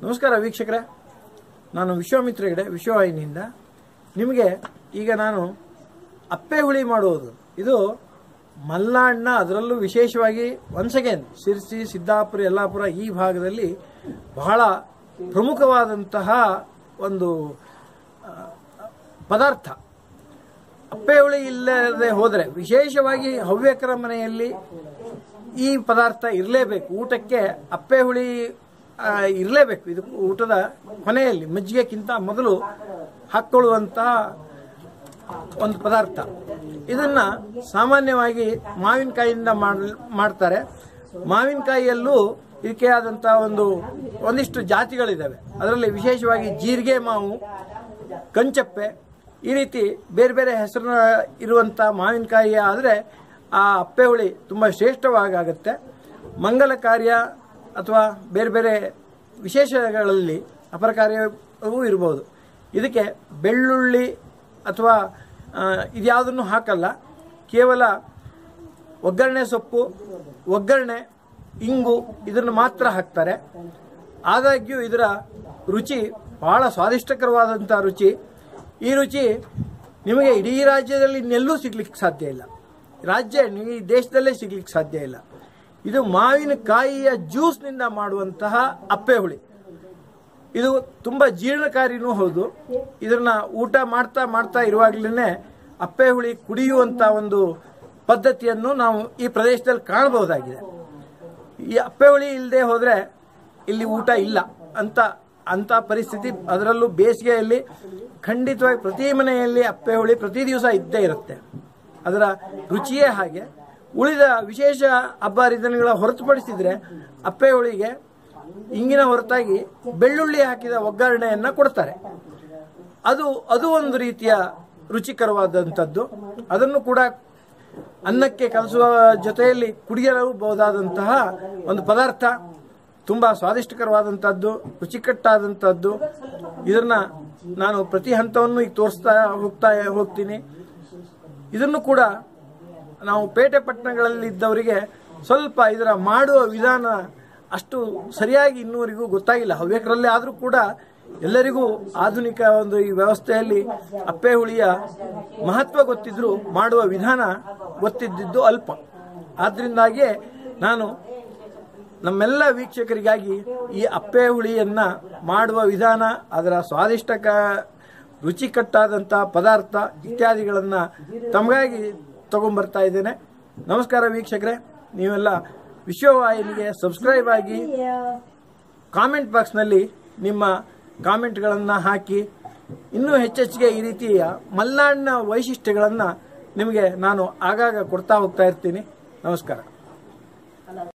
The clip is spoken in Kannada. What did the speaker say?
ನಮಸ್ಕಾರ ವೀಕ್ಷಕರೇ ನಾನು ವಿಶ್ವಾಮಿತ್ರ ಹೆಗಡೆ ವಿಶ್ವವಾಹಿನಿಯಿಂದ ನಿಮಗೆ ಈಗ ನಾನು ಅಪ್ಪೆ ಹುಳಿ ಮಾಡುವುದು ಇದು ಮಲ್ನಾಡಿನ ಅದರಲ್ಲೂ ವಿಶೇಷವಾಗಿ ಒನ್ಸ್ ಅಗೇನ್ ಶಿರ್ಸಿ ಸಿದ್ದಾಪುರ ಯಲ್ಲಾಪುರ ಈ ಭಾಗದಲ್ಲಿ ಬಹಳ ಪ್ರಮುಖವಾದಂತಹ ಒಂದು ಆ, ಪದಾರ್ಥ ಅಪ್ಪೆ ಹುಳಿ ಇಲ್ಲದೆ ಹೋದರೆ ವಿಶೇಷವಾಗಿ ಹವ್ಯಕರ ಮನೆಯಲ್ಲಿ ಈ ಪದಾರ್ಥ ಇರಲೇಬೇಕು ಊಟಕ್ಕೆ ಅಪ್ಪೆ ಹುಳಿ ಇರಲೇಬೇಕು ಇದು ಊಟದ ಕೊನೆಯಲ್ಲಿ ಮಜ್ಜಿಗೆಕ್ಕಿಂತ ಮೊದಲು ಹಾಕ್ಕೊಳ್ಳುವಂತಹ ಒಂದು ಪದಾರ್ಥ ಇದನ್ನ ಸಾಮಾನ್ಯವಾಗಿ ಮಾವಿನಕಾಯಿಯಿಂದ ಮಾಡ್- ಮಾಡ್ತಾರೆ ಮಾವಿನಕಾಯಿಯಲ್ಲೂ ಇದಕ್ಕೆ ಆದಂತಹ ಒಂದು ಒಂದಿಷ್ಟು ಜಾತಿಗಳಿದ್ದಾವೆ ಅದರಲ್ಲಿ ವಿಶೇಷವಾಗಿ ಜೀರಿಗೆ ಮಾವು ಕಂಚಪ್ಪೆ ಈ ರೀತಿ ಬೇರೆ ಬೇರೆ ಹೆಸರಿನ ಇರುವಂಥ ಮಾವಿನಕಾಯಿ ಆದರೆ ಆ ಅಪ್ಪೆ ಹುಳಿ ತುಂಬ ಶ್ರೇಷ್ಠವಾಗುತ್ತೆ ಮಂಗಲ ಕಾರ್ಯ ಅಥವಾ ಬೇರೆ ಬೇರೆ ವಿಶೇಷಗಳಲ್ಲಿ ಅಪರ ಕಾರ್ಯವೂ ಇರಬಹುದು ಇದಕ್ಕೆ ಬೆಳ್ಳುಳ್ಳಿ ಅಥವಾ ಆ, ಇದ್ಯಾವುದನ್ನು ಹಾಕಲ್ಲ ಕೇವಲ ಒಗ್ಗರಣೆ ಸೊಪ್ಪು ಒಗ್ಗರಣೆ ಇಂಗು ಇದನ್ನು ಮಾತ್ರ ಹಾಕ್ತಾರೆ ಆದಾಗ್ಯೂ ಇದರ ರುಚಿ ಬಹಳ ಸ್ವಾದಿಷ್ಟಕರವಾದಂಥ ರುಚಿ ಈ ರುಚಿ ನಿಮಗೆ ಇಡೀ ರಾಜ್ಯದಲ್ಲಿ ಇನ್ನೆಲ್ಲೂ ಸಿಗ್ಲಿಕ್ಕೆ ಸಾಧ್ಯ ಇಲ್ಲ ರಾಜ್ಯ ಈ ದೇಶದಲ್ಲೇ ಸಿಗ್ಲಿಕ್ಕೆ ಸಾಧ್ಯ ಇಲ್ಲ ಇದು ಮಾವಿನಕಾಯಿಯ ಜ್ಯೂಸ್ನಿಂದ ಮಾಡುವಂತಹ ಅಪ್ಪೆ ಹುಳಿ ಇದು ತುಂಬ ಜೀರ್ಣಕಾರಿನೂ ಹೌದು ಇದನ್ನ ಊಟ ಮಾಡ್ತಾ ಮಾಡ್ತಾ ಇರುವಾಗಲೇ ಅಪ್ಪೆ ಹುಳಿ ಕುಡಿಯುವಂತ ಒಂದು ಪದ್ಧತಿಯನ್ನು ನಾವು ಈ ಪ್ರದೇಶದಲ್ಲಿ ಕಾಣಬಹುದಾಗಿದೆ ಈ ಅಪ್ಪೆ ಹುಳಿ ಇಲ್ಲದೆ ಹೋದ್ರೆ ಇಲ್ಲಿ ಊಟ ಇಲ್ಲ ಅಂತ ಅಂತ ಪರಿಸ್ಥಿತಿ ಅದರಲ್ಲೂ ಬೇಸಿಗೆಯಲ್ಲಿ ಖಂಡಿತವಾಗಿ ಪ್ರತಿ ಮನೆಯಲ್ಲಿ ಅಪ್ಪೆ ಹುಳಿ ಪ್ರತಿ ದಿವಸ ಇದ್ದೇ ಇರುತ್ತೆ ಅದರ ರುಚಿಯೇ ಹಾಗೆ ಉಳಿದ ವಿಶೇಷ ಹಬ್ಬ ಹರಿದಿನಗಳ ಹೊರತುಪಡಿಸಿದ್ರೆ ಅಪ್ಪೆ ಹುಳಿಗೆ ಇಂಗಿನ ಹೊರತಾಗಿ ಬೆಳ್ಳುಳ್ಳಿ ಹಾಕಿದ ಒಗ್ಗರಣೆಯನ್ನ ಕೊಡ್ತಾರೆ ಅದು ಅದು ಒಂದು ರೀತಿಯ ರುಚಿಕರವಾದಂಥದ್ದು ಅದನ್ನು ಕೂಡ ಅನ್ನಕ್ಕೆ ಕಲಸುವ ಜೊತೆಯಲ್ಲಿ ಕುಡಿಯಬಹುದಾದಂತಹ ಒಂದು ಪದಾರ್ಥ ತುಂಬಾ ಸ್ವಾದಿಷ್ಟಕರವಾದಂಥದ್ದು ರುಚಿಕಟ್ಟಾದಂಥದ್ದು ಇದನ್ನ ನಾನು ಪ್ರತಿ ಹಂತವನ್ನು ಈಗ ತೋರಿಸ್ತಾ ಹೋಗ್ತಾ ಹೋಗ್ತೀನಿ ಇದನ್ನು ಕೂಡ ನಾವು ಪೇಟೆ ಪಟ್ಟಣಗಳಲ್ಲಿ ಇದ್ದವರಿಗೆ ಸ್ವಲ್ಪ ಇದರ ಮಾಡುವ ವಿಧಾನ ಅಷ್ಟು ಸರಿಯಾಗಿ ಇನ್ನೂವರೆಗೂ ಗೊತ್ತಾಗಿಲ್ಲ ಹವ್ಯಕರಲ್ಲಿ ಆದರೂ ಕೂಡ ಎಲ್ಲರಿಗೂ ಆಧುನಿಕ ಒಂದು ಈ ವ್ಯವಸ್ಥೆಯಲ್ಲಿ ಅಪ್ಪೆ ಹುಳಿಯ ಮಹತ್ವ ಗೊತ್ತಿದ್ರು ಮಾಡುವ ವಿಧಾನ ಗೊತ್ತಿದ್ದಿದ್ದು ಅಲ್ಪ ಆದ್ರಿಂದಾಗಿಯೇ ನಾನು ನಮ್ಮೆಲ್ಲ ವೀಕ್ಷಕರಿಗಾಗಿ ಈ ಅಪ್ಪೆ ಹುಳಿಯನ್ನ ಮಾಡುವ ವಿಧಾನ ಅದರ ಸ್ವಾದಿಷ್ಟಕ ರುಚಿಕಟ್ಟಾದಂತಹ ಪದಾರ್ಥ ಇತ್ಯಾದಿಗಳನ್ನ ತಮಗಾಗಿ ತಗೊಂಡ್ಬರ್ತಾ ಇದ್ದೇನೆ ನಮಸ್ಕಾರ ವೀಕ್ಷಕರೇ ನೀವೆಲ್ಲ ವಿಶ್ವವಾಹಿನಿಗೆ ಸಬ್ಸ್ಕ್ರೈಬ್ ಆಗಿ ಕಾಮೆಂಟ್ ಬಾಕ್ಸ್ನಲ್ಲಿ ನಿಮ್ಮ ಕಾಮೆಂಟ್ಗಳನ್ನು ಹಾಕಿ ಇನ್ನೂ ಹೆಚ್ಚೆಚ್ಚಿಗೆ ಈ ರೀತಿಯ ಮಲೆನಾಡಿನ ವೈಶಿಷ್ಟ್ಯಗಳನ್ನು ನಿಮಗೆ ನಾನು ಆಗಾಗ ಕೊಡ್ತಾ ಹೋಗ್ತಾ ಇರ್ತೀನಿ ನಮಸ್ಕಾರ